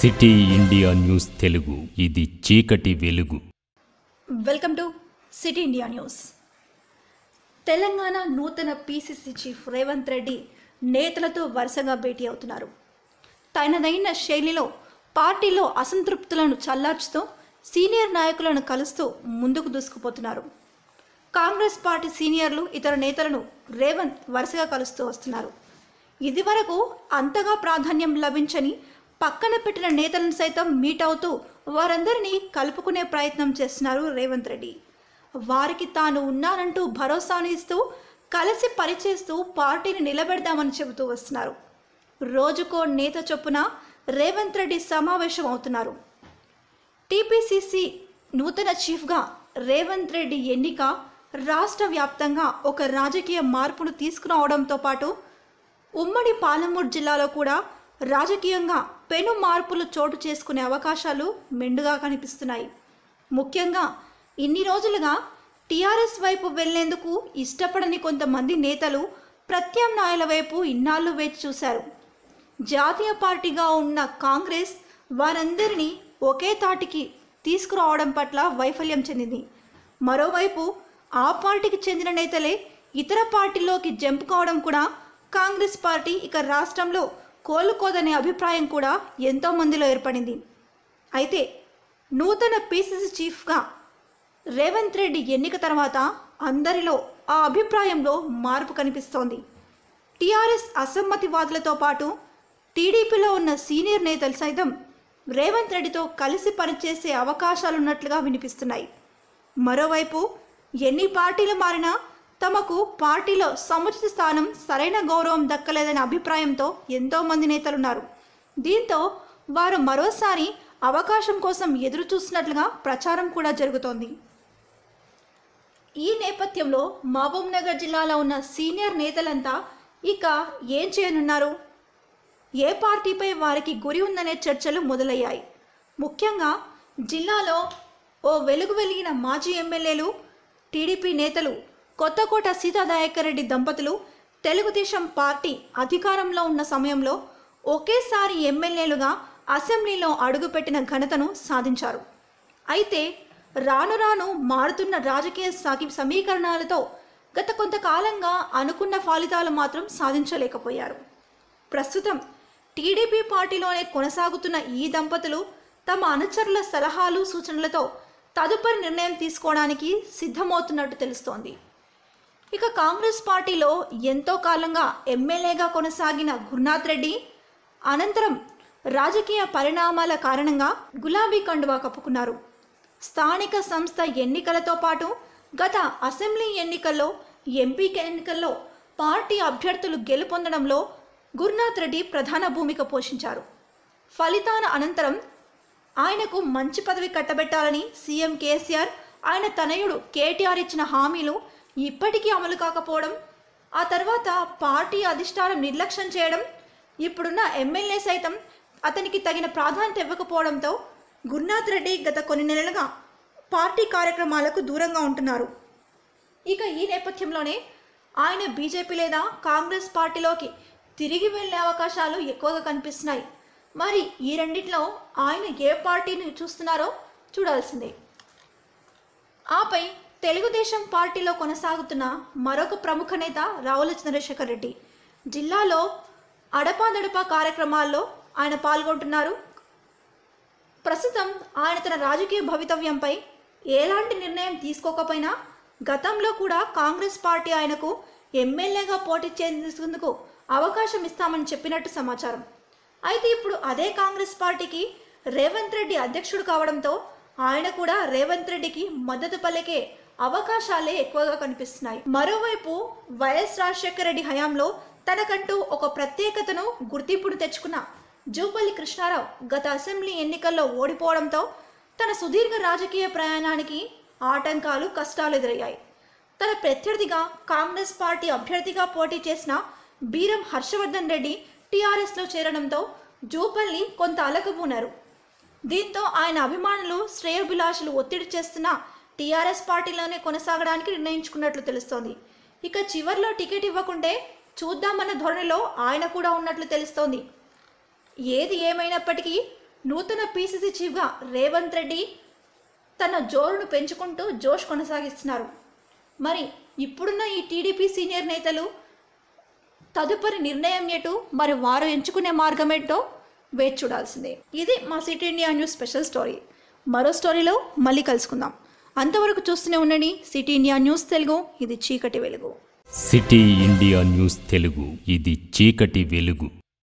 city India news Telugu ఇది చీకటి వెలుగు welcome to city India news Telangana నూతన పీసీసీ చీఫ్ రేవంత్ రెడ్డి నేతలతో వరుసగా భేటీ అవుతున్నారు తనదైన శైలిలో పార్టీలో అసంతృప్తులను చల్లార్చుతూ సీనియర్ నాయకులను కలుస్తూ ముందుకు దూసుకుపోతున్నారు కాంగ్రెస్ పార్టీ సీనియర్లు ఇతర నేతలను రేవంత్ వరుసగా కలుస్తూ వస్తున్నారు ఇదివరకు అంతగా ప్రాధాన్యం లభించని పక్కన పెట్టిన నేతలను సైతం మీట్ అవుతూ వారందరినీ కలుపుకునే ప్రయత్నం చేస్తున్నారు రేవంత్ రెడ్డి వారికి తాను ఉన్నానంటూ భరోసాను ఇస్తూ కలిసి పనిచేస్తూ పార్టీని నిలబెడదామని చెబుతూ వస్తున్నారు రోజుకో నేత చొప్పున రేవంత్ రెడ్డి సమావేశం అవుతున్నారు టీపీసీసీ నూతన చీఫ్గా రేవంత్ రెడ్డి ఎన్నిక రాష్ట్ర వ్యాప్తంగా ఒక రాజకీయ మార్పును తీసుకురావడంతో పాటు ఉమ్మడి పాలమూరు జిల్లాలో కూడా రాజకీయంగా పెను మార్పులు చోటు చేసుకునే అవకాశాలు మెండుగా కనిపిస్తున్నాయి ముఖ్యంగా ఇన్ని రోజులుగా టీఆర్ఎస్ వైపు వెళ్లేందుకు ఇష్టపడని కొంతమంది నేతలు ప్రత్యామ్నాయాల వైపు ఇన్నాళ్ళు వేచి చూశారు జాతీయ పార్టీగా ఉన్న కాంగ్రెస్ వారందరినీ ఒకే తాటికి తీసుకురావడం పట్ల వైఫల్యం చెందింది మరోవైపు ఆ పార్టీకి చెందిన నేతలే ఇతర పార్టీలోకి జంప్ కావడం కూడా కాంగ్రెస్ పార్టీ ఇక రాష్ట్రంలో కోలుకోదనే అభిప్రాయం కూడా ఎంతో మందిలో ఏర్పడింది అయితే నూతన పీసీసీ చీఫ్గా రేవంత్ రెడ్డి ఎన్నిక తర్వాత అందరిలో ఆ అభిప్రాయంలో మార్పు కనిపిస్తోంది టీఆర్ఎస్ అసమ్మతివాదులతో పాటు టీడీపీలో ఉన్న సీనియర్ నేతలు సైతం రేవంత్ రెడ్డితో కలిసి పనిచేసే అవకాశాలున్నట్లుగా వినిపిస్తున్నాయి మరోవైపు ఎన్ని పార్టీలు మారినా తమకు పార్టీలో సముచిత స్థానం సరైన గౌరవం దక్కలేదనే అభిప్రాయంతో ఎంతోమంది నేతలున్నారు దీంతో వారు మరోసారి అవకాశం కోసం ఎదురు చూస్తున్నట్లుగా ప్రచారం కూడా జరుగుతోంది ఈ నేపథ్యంలో మహబూబ్ నగర్ జిల్లాలో ఉన్న సీనియర్ నేతలంతా ఇక ఏం చేయనున్నారు ఏ పార్టీపై వారికి గురి ఉందనే చర్చలు మొదలయ్యాయి ముఖ్యంగా జిల్లాలో ఓ వెలుగు వెలిగిన మాజీ ఎమ్మెల్యేలు టీడీపీ నేతలు కొత్తకోట సీతాదయాకర్ రెడ్డి దంపతులు తెలుగుదేశం పార్టీ అధికారంలో ఉన్న సమయంలో ఒకేసారి ఎమ్మెల్యేలుగా అసెంబ్లీలో అడుగుపెట్టిన ఘనతను సాధించారు అయితే రాను రాను మారుతున్న రాజకీయ సాగి సమీకరణాలతో గత కొంతకాలంగా అనుకున్న ఫలితాలు మాత్రం సాధించలేకపోయారు ప్రస్తుతం టీడీపీ పార్టీలోనే కొనసాగుతున్న ఈ దంపతులు తమ అనుచరుల సలహాలు సూచనలతో తదుపరి నిర్ణయం తీసుకోవడానికి సిద్ధమవుతున్నట్టు తెలుస్తోంది ఇక కాంగ్రెస్ పార్టీలో ఎంతో కాలంగా ఎమ్మెల్యేగా కొనసాగిన గురునాథ్ రెడ్డి అనంతరం రాజకీయ పరిణామాల కారణంగా గులాబీ కండువా కప్పుకున్నారు స్థానిక సంస్థ ఎన్నికలతో పాటు గత అసెంబ్లీ ఎన్నికల్లో ఎంపీ ఎన్నికల్లో పార్టీ అభ్యర్థులు గెలుపొందడంలో గురునాథ్ రెడ్డి ప్రధాన భూమిక పోషించారు ఫలితాల అనంతరం ఆయనకు మంచి పదవి కట్టబెట్టాలని సీఎం కేసీఆర్ ఆయన తనయుడు కేటీఆర్ ఇచ్చిన హామీలు ఇప్పటికీ అమలు కాకపోవడం ఆ తర్వాత పార్టీ అధిష్టానం నిర్లక్ష్యం చేయడం ఇప్పుడున్న ఎమ్మెల్యే సైతం అతనికి తగిన ప్రాధాన్యత ఇవ్వకపోవడంతో గురునాథ్ రెడ్డి గత కొన్ని నెలలుగా పార్టీ కార్యక్రమాలకు దూరంగా ఉంటున్నారు ఇక ఈ నేపథ్యంలోనే ఆయన బీజేపీ లేదా కాంగ్రెస్ పార్టీలోకి తిరిగి వెళ్ళే అవకాశాలు ఎక్కువగా కనిపిస్తున్నాయి మరి ఈ రెండిట్లో ఆయన ఏ పార్టీని చూస్తున్నారో చూడాల్సిందే ఆపై తెలుగుదేశం పార్టీలో కొనసాగుతున్న మరొక ప్రముఖ నేత రావుల చంద్రశేఖర్ రెడ్డి జిల్లాలో అడపాదడపా కార్యక్రమాల్లో ఆయన పాల్గొంటున్నారు ప్రస్తుతం ఆయన తన రాజకీయ భవితవ్యంపై ఎలాంటి నిర్ణయం తీసుకోకపోయినా గతంలో కూడా కాంగ్రెస్ పార్టీ ఆయనకు ఎమ్మెల్యేగా పోటీ చేసేందుకు అవకాశం ఇస్తామని చెప్పినట్టు సమాచారం అయితే ఇప్పుడు అదే కాంగ్రెస్ పార్టీకి రేవంత్ రెడ్డి అధ్యక్షుడు కావడంతో ఆయన కూడా రేవంత్ రెడ్డికి మద్దతు పలికే అవకాశాలే ఎక్కువగా కనిపిస్తున్నాయి మరోవైపు వైఎస్ రాజశేఖర రెడ్డి హయాంలో తనకంటూ ఒక ప్రత్యేకతను గుర్తింపును తెచ్చుకున్న జూపల్లి కృష్ణారావు గత అసెంబ్లీ ఎన్నికల్లో ఓడిపోవడంతో తన సుదీర్ఘ రాజకీయ ప్రయాణానికి ఆటంకాలు కష్టాలు ఎదురయ్యాయి తన ప్రత్యర్థిగా కాంగ్రెస్ పార్టీ అభ్యర్థిగా పోటీ చేసిన బీరం హర్షవర్ధన్ రెడ్డి టీఆర్ఎస్లో చేరడంతో జూపల్లి కొంత అలకబూనారు దీంతో ఆయన అభిమానులు శ్రేయోభిలాషులు ఒత్తిడి చేస్తున్న టీఆర్ఎస్ పార్టీలోనే కొనసాగడానికి నిర్ణయించుకున్నట్లు తెలుస్తోంది ఇక చివర్లో టికెట్ ఇవ్వకుంటే చూద్దామన్న ధోరణిలో ఆయన కూడా ఉన్నట్లు తెలుస్తోంది ఏది ఏమైనప్పటికీ నూతన పీసీసీ చీఫ్గా రేవంత్ రెడ్డి తన జోరును పెంచుకుంటూ జోష్ కొనసాగిస్తున్నారు మరి ఇప్పుడున్న ఈ టీడీపీ సీనియర్ నేతలు తదుపరి నిర్ణయం ఎటు మరి వారు ఎంచుకునే మార్గం ఏంటో వేచి చూడాల్సిందే ఇది మా city India news special story మరో స్టోరీలో మళ్ళీ కలుసుకుందాం అంతవరకు చూస్తూనే ఉండండి సిటీ ఇండియా న్యూస్ తెలుగు ఇది చీకటి వెలుగు సిటీ ఇండియా న్యూస్ తెలుగు ఇది చీకటి వెలుగు